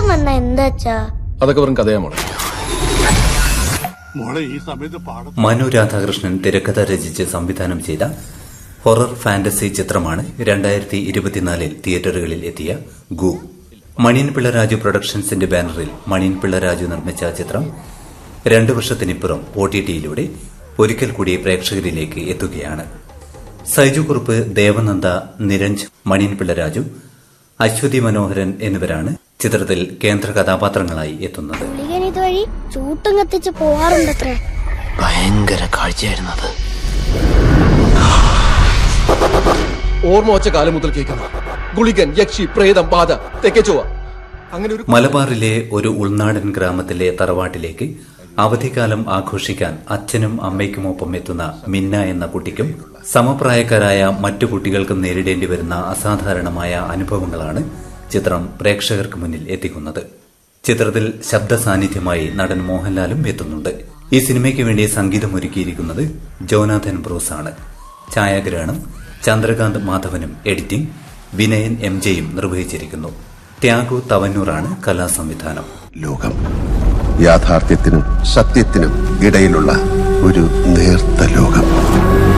വന്ന എന്താച്ചാ അതൊക്കെ വെറും കഥയാ മോളെ മോളെ ഈ സമയത്ത് പാടം മനു രാധാകൃഷ്ണൻ തിരക്കഥ രചിച്ച് സംവിധാനം ചെയ്ത ഹൊറർ ഫാന്റസി ചിത്രമാണ് രണ്ടായിരത്തി ഇരുപത്തിനാലിൽ തിയേറ്ററുകളിൽ എത്തിയ ഗു മണിയൻ പിള്ള രാജു പ്രൊഡക്ഷൻസിന്റെ ബാനറിൽ മണിയൻ പിള്ള രാജു നിർമ്മിച്ച ചിത്രം രണ്ടു വർഷത്തിനിപ്പുറം ഒ ടി ടിയിലൂടെ ഒരിക്കൽ കൂടി പ്രേക്ഷകരിലേക്ക് എത്തുകയാണ് സൈജു കുറുപ്പ് ദേവനന്ദ നിരഞ്ജ് മണിയൻ പിള്ള രാജു അശ്വതി മനോഹരൻ എന്നിവരാണ് ചിത്രത്തിൽ കേന്ദ്ര കഥാപാത്രങ്ങളായി എത്തുന്നത് പുള്ളികൻ ഇതുവഴി ചൂട്ടും കത്തിച്ച് പോവാറുണ്ടത്രേ ഭയങ്കര കാഴ്ചയായിരുന്നത് ഓർമ്മ വച്ച കാലം മുതൽ കേൾക്കുന്ന ഗുളികൻ യക്ഷി പ്രേതം ബാധ തെക്കേച്ചോവ അങ്ങനെ ഒരു മലബാറിലെ ഒരു ഉൾനാടൻ ഗ്രാമത്തിലെ തറവാട്ടിലേക്ക് അവധിക്കാലം ആഘോഷിക്കാൻ അച്ഛനും അമ്മയ്ക്കുമൊപ്പം എത്തുന്ന മിന്ന എന്ന കുട്ടിക്കും സമപ്രായക്കാരായ മറ്റു കുട്ടികൾക്കും നേരിടേണ്ടി വരുന്ന അസാധാരണമായ അനുഭവങ്ങളാണ് ചിത്രം പ്രേക്ഷകർക്ക് മുന്നിൽ എത്തിക്കുന്നത് ചിത്രത്തിൽ ശബ്ദ സാന്നിധ്യമായി നടൻ മോഹൻലാലും എത്തുന്നുണ്ട് ഈ സിനിമയ്ക്ക് വേണ്ടി സംഗീതമൊരുക്കിയിരിക്കുന്നത് ജോനാഥൻ ബ്രൂസ് ആണ് ഛായാഗ്രഹണം ചന്ദ്രകാന്ത് മാധവനും എഡിറ്റിംഗ് വിനയൻ എം ജെയും നിർവഹിച്ചിരിക്കുന്നു ത്യാഗു തവന്നൂറാണ് കലാസംവിധാനം ലോകം യാഥാർത്ഥ്യത്തിനും സത്യത്തിനും ഇടയിലുള്ള ഒരു നേർത്ത ലോകം